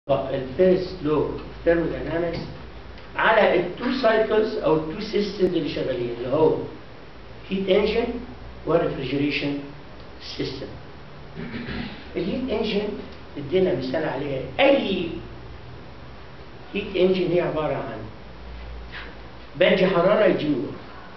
الفيرست لو ثيرموداينامكس على التو سايكلز او التو سيستمز اللي شغالين اللي هو هيت انجن وريفريجريشن سيستم الهيت انجن ادينا مثال عليها اي هيت انجن هي عباره عن بدي حراره يديني ورك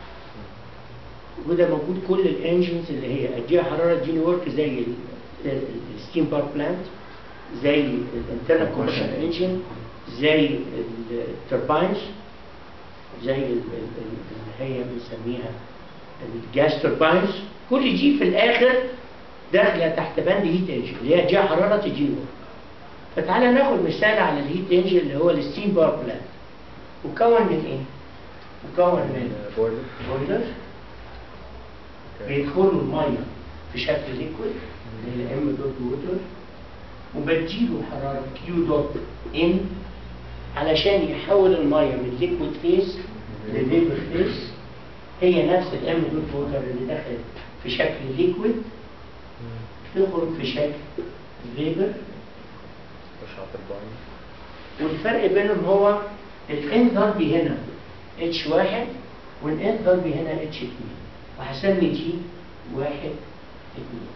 وده موجود كل الانجنز اللي هي اديها حراره يديني ورك زي الستيم باور بلانت زي الانترنال كومبشن انجن زي الترباينز زي ال- ال- ال- اللي هي بنسميها الجاس ترباينز كل دي في الاخر داخله تحت بند هيت انجن اللي هي جايه حراره تديني ورك فتعالى ناخد مثال على الهيت انجن اللي هو الستيم باور بلانت مكون من ايه؟ مكون من بويلر بويلر بيدخلوا الميه في شكل ليكويد اللي هي ام دوت ووتر وبديله حراره كيو دوت ان علشان يحول الميه من ليكويد فيز لفيبر فيز هي نفس الام دوت ووتر اللي دخلت في شكل ليكويد تخرج في شكل فيبر مش هتربعين والفرق بينهم هو الان ضربي هنا اتش واحد والان ضربي هنا اتش اتنين وهسمي دي واحد اتنين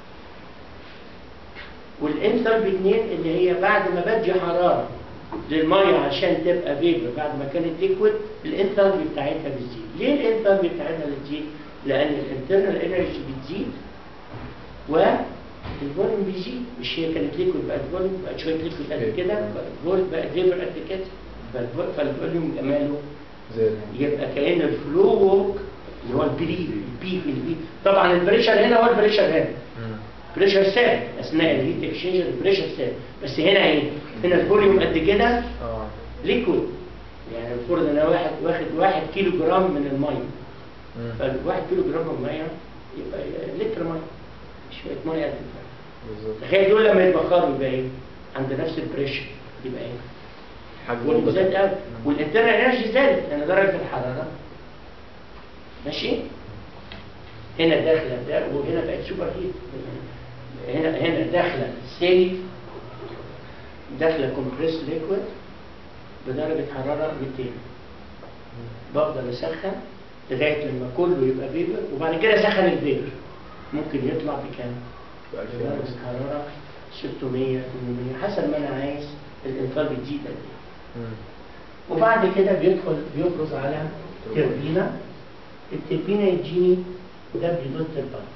والان ضرب اتنين اللي هي بعد ما بدي حرارة للمية عشان تبقى فيبر بعد ما كانت ليكويد الان ضرب بتاعتها بتزيد ليه الان ضرب بتاعتها بتزيد؟ لأن الانترنال انرجي بتزيد والفوليوم بيزيد مش هي كانت ليكويد بقت فوليوم بقت شوية ليكويد قد كده بقت فوليوم بقت فيبر قد كده فالفول- فالفوليوم جماله زي يبقى كأن الفلو وورك اللي هو البري البي في البي طبعا البريشر هنا هو البريشر هنا بريشر ثابت اثناء الهيت اكسشينج البريشر ثابت بس هنا ايه؟ هنا الفوليوم قد كده اه ليكويد يعني المفروض ان انا واحد واخد واحد كيلو جرام من الميه فالواحد كيلو جرام من الميه يبقى لتر ميه شويه ميه قد كده بالظبط تخيل دول لما يتبخروا يبقى ايه؟ عند نفس البريشر يبقى ايه؟ حجمهم زاد قوي والانترنال انرجي زادت لان درجه الحراره ماشي هنا داخله ده وهنا بقت سوبر هيت هنا هنا داخله سيف داخله كومبريس ليكويد بدرجه حراره 200 بقدر اسخن لغايه لما كله يبقى فيبر وبعد كده اسخن الفيبر ممكن يطلع بكام؟ بدرجه حراره 600 800 حسب ما انا عايز الانفاق بتزيد قد ايه وبعد كده بيدخل بيفرز على تربينة التربينة يديني دبليو دوت تربين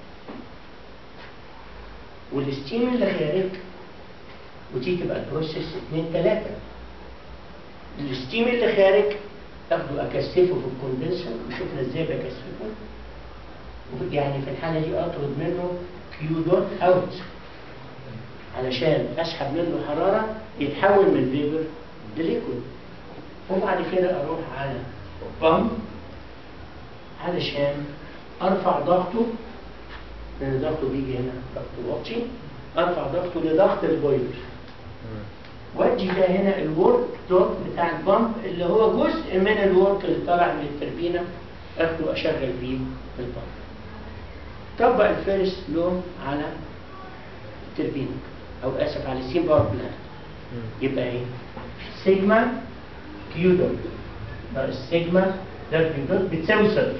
والستيم اللي خارج ودي تبقى البروسيس 2 3 الستيم اللي خارج اخده اكثفه في الكوندنسر وشوفنا ازاي بكثفه يعني في الحالة دي اطرد منه كيو دوت اوت علشان اسحب منه حرارة يتحول من فيبر لليكويد وبعد كده اروح على بامب علشان ارفع ضغطه لان ضغطه بيجي هنا ضغط واطي ارفع ضغطه لضغط البويلر وادي ده هنا الورك دوت بتاع البامب اللي هو جزء من الورك اللي طالع من التربينه اخده اشغل بيه البامب طبق الفيرست لو على التربينه او اسف على السيم باور بلانت يبقى ايه سيجما كيو دوت ناقص سيجما دبليو دوت بتساوي صفر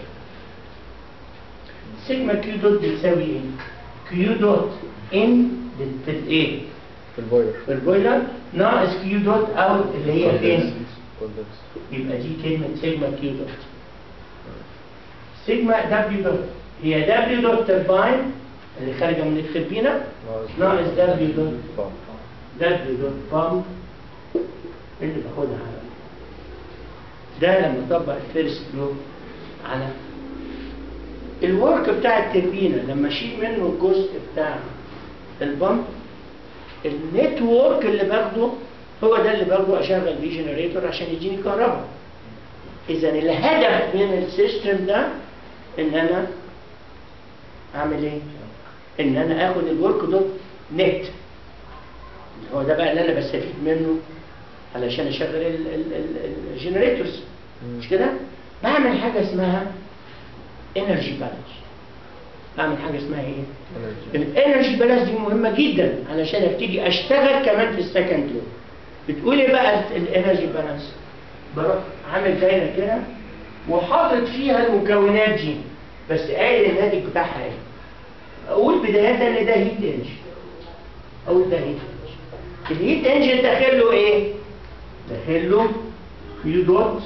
سيجما كيو دوت بتساوي ايه كيو دوت ان في الايه في البويلر في البويلر ناقص كيو دوت اوت اللي هي فين كوندنس يبقى دي كلمه سيجما كيو دوت سيجما دبليو دوت هي دبليو دوت ترباين اللي خارجه من التربينه ناقص دبليو دوت بامب دبليو دوت بامب اللي باخدها على ده لما اطبق الفيرست لو على الورك بتاع التربينه لما اشيل منه الجزء بتاع البامب النتورك اللي باخده هو ده اللي باخده اشغل بيه جنريتور عشان يديني كهرباء اذا الهدف من السيستم ده ان انا اعمل ايه ان انا اخد الورك دوت نت هو ده بقى اللي انا بستفيد منه علشان اشغل ال- ال- ال- الجنريتورز مش كده بعمل حاجه اسمها انرجي بالانس بعمل حاجه اسمها ايه انرجي الانرجي بالانس دي مهمه جدا علشان ابتدي اشتغل كمان في السكند لو بتقول ايه بقى الانرجي بالانس بروح عامل دايره كده وحاطط فيها المكونات دي بس قايل الناتج بتاعها ايه اقول بدايه ان ده هيت انجن اقول ده هيت انجن الهيت انجن داخل له ايه داخل له كيو دوت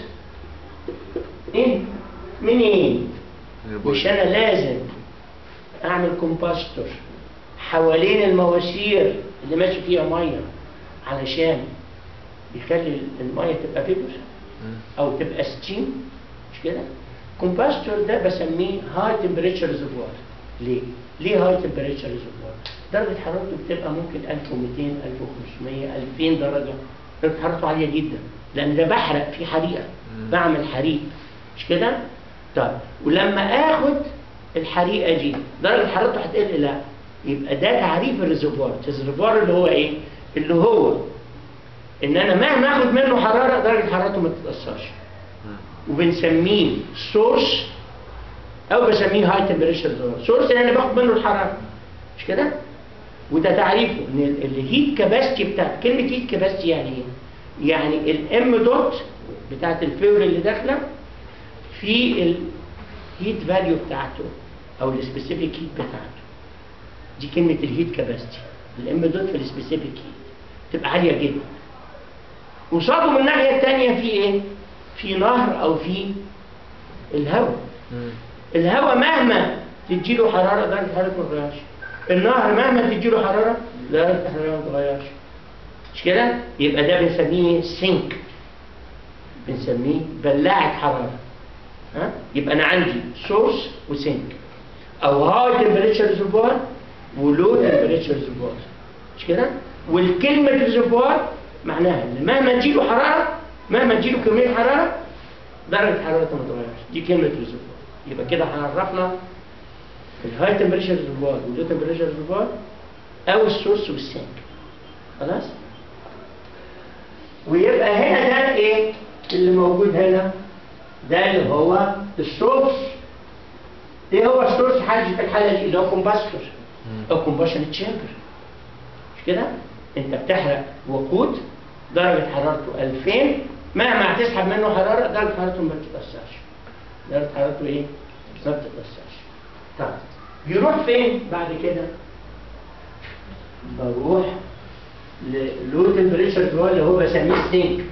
ان منين مش انا لازم اعمل كومباستور حوالين المواسير اللي ماشي فيها ميه علشان يخلي الميه تبقى فيبر مم. او تبقى ستيم مش كده كومباستور ده بسميه هاي تمبريتشر ريزرفوار ليه ليه هاي تمبريتشر ريزرفوار درجه حرارته بتبقى ممكن 1200 1500 2000 درجه درجه حرارته عاليه جدا لان ده بحرق في حريقه مم. بعمل حريق مش كده طيب ولما اخد الحريقه دي درجه حرارته هتقل لا يبقى ده تعريف الريزرفوار الريزرفوار اللي هو ايه اللي هو ان انا مهما اخد منه حراره درجه حرارته ما تتاثرش مم. وبنسميه سورس او بسميه هاي تمبريتشر سورس يعني انا باخد منه الحراره مش كده وده تعريفه ان ال- الهيت كاباسيتي بتاعت كلمه هيت كاباسيتي يعني ايه يعني الام دوت بتاعت الفيول اللي داخله في الهيت فاليو بتاعته او السبيسيفيك هيت بتاعته دي كلمه الهيت كاباسيتي الام دوت في السبيسيفيك هيت تبقى عاليه جدا قصاده من الناحيه الثانيه في ايه في نهر او في الهواء مم. الهواء مهما تديله حراره درجه حرارته ما تتغيرش النهر مهما تديله حراره درجه حرارته ما تتغيرش مش كده يبقى ده بنسميه سينك بنسميه بلاعه حراره ها يبقى انا عندي سورس وسينك او هاي تمبريتشر ريزرفوار ولو تمبريتشر ريزرفوار مش كده والكلمه ريزرفوار معناها ان مهما تجيله حراره مهما تجيله كميه حراره درجه حرارته ما تتغيرش دي كلمه ريزرفوار يبقى كده عرفنا الهاي تمبريتشر ريزرفوار واللو تمبريتشر ريزرفوار او السورس والسينك خلاص ويبقى هنا ده ايه اللي موجود هنا ده اللي هو السورس ايه هو السورس حاجه في الحاله دي اللي هو كومباستور مم. او كومباشن تشامبر مش كده انت بتحرق وقود درجه حرارته 2000 مهما هتسحب منه حراره درجه حرارته ما بتتاثرش درجه حرارته ايه ما بتتاثرش طيب يروح فين بعد كده بروح للو تمبريتشر هو اللي هو بسميه سينك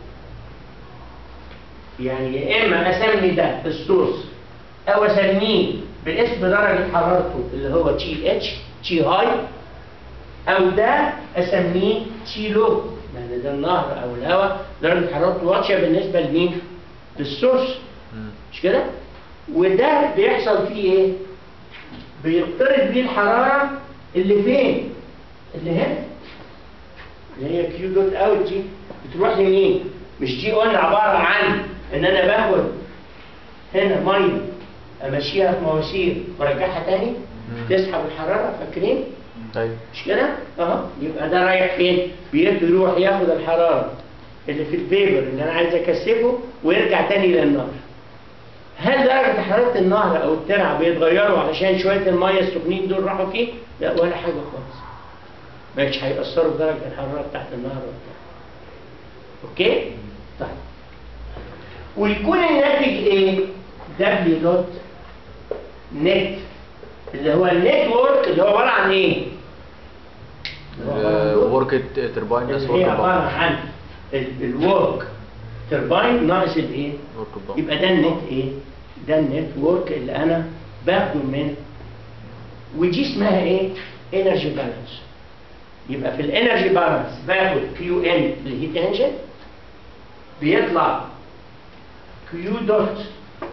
يعني يا اما اسمي ده السورس او اسميه باسم درجه حرارته اللي هو تي اتش تي هاي او ده اسميه تي لو يعني ده النهر او الهواء درجه حرارته واطيه بالنسبه لمين؟ للسورس مم. مش كده؟ وده بيحصل فيه ايه؟ بيضطرد بيه الحراره اللي فين؟ اللي هنا اللي هي كيو دوت اوت دي بتروح لمين؟ مش دي قلنا عباره عن ان انا باخد هنا ميه امشيها في مواسير وارجعها تاني مم. تسحب الحراره فاكرين؟ ايوه مش كده؟ اه يبقى ده رايح فين؟ بيروح ياخد الحراره اللي في الفيبر اللي انا عايز اكثفه ويرجع تاني للنار. هل درجة حرارة النهر أو الترعة بيتغيروا علشان شوية المية السخنين دول راحوا فيه؟ لا ولا حاجة خالص. مش هيأثروا بدرجة الحرارة بتاعت النهر وبتاع. أوكي؟ طيب. ويكون الناتج إيه؟ دبليو دوت نت اللي هو النتورك اللي هو عبارة عن إيه؟ اللي هو عبارة عن دول. ورك ترباين ناس اللي هي ورك عبارة بامب عن الورك ترباين ناقص الايه؟ ورك بامب يبقى ده النت ايه؟ ده النتورك اللي انا باخده من ودي اسمها ايه؟ انرجي بالانس يبقى في الانرجي بالانس باخد كيو ان الهيت انجن بيطلع كيو دوت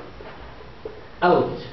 اوت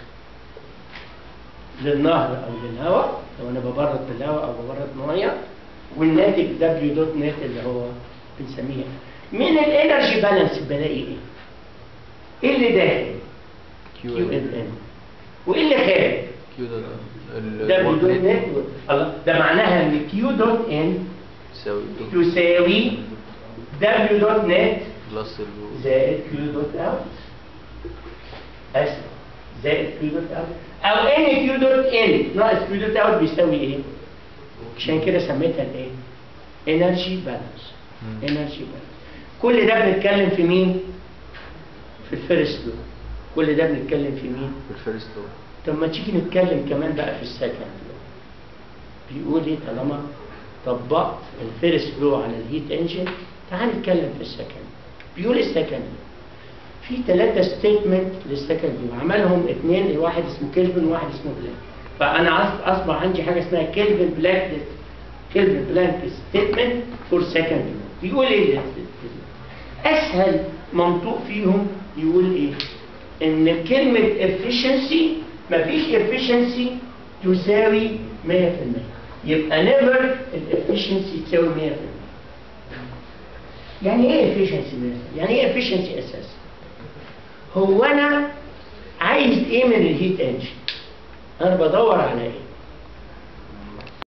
للنهر او للهواء لو انا ببرد بالهواء او ببرد ميه والناتج دبليو دوت نت اللي هو بنسميه من الانرجي بالانس بلاقي ايه؟ ايه اللي داخل؟ كيو كيو ان ان وايه اللي خارج؟ كيو ده دبليو دوت نت الله ده معناها ان كيو دوت ان تساوي تساوي دبليو دوت نت بلس ال زائد كيو دوت اوت اسف زائد كيو دوت اوت او ان كيو دوت ان ناقص كيو دوت اوت بيساوي ايه؟ عشان كده سميتها الايه؟ انرجي بالانس مم. انرجي بالانس كل ده بنتكلم في مين؟ في الفيرست لو كل ده بنتكلم في مين؟ في الفيرست لو طب ما تيجي نتكلم كمان بقى في السكند لو بيقول ايه طالما طبقت الفيرست لو على الهيت انجن تعال نتكلم في السكند بيقول السكند في ثلاثة ستيتمنت للسكند لو عملهم اثنين واحد اسمه كيلفن وواحد اسمه بلانك فانا أص- اصبح عندي حاجه اسمها كيلفن بلانك كيلفن بلانك ستيتمنت فور سكند لو بيقول ايه ده؟ اسهل منطوق فيهم يقول ايه ان كلمة efficiency مفيش efficiency تساوي 100% يبقى never الefficiency تساوي 100% يعني ايه efficiency 100%؟ يعني ايه efficiency اساسا هو انا عايز ايه من الهيت انجن انا بدور على ايه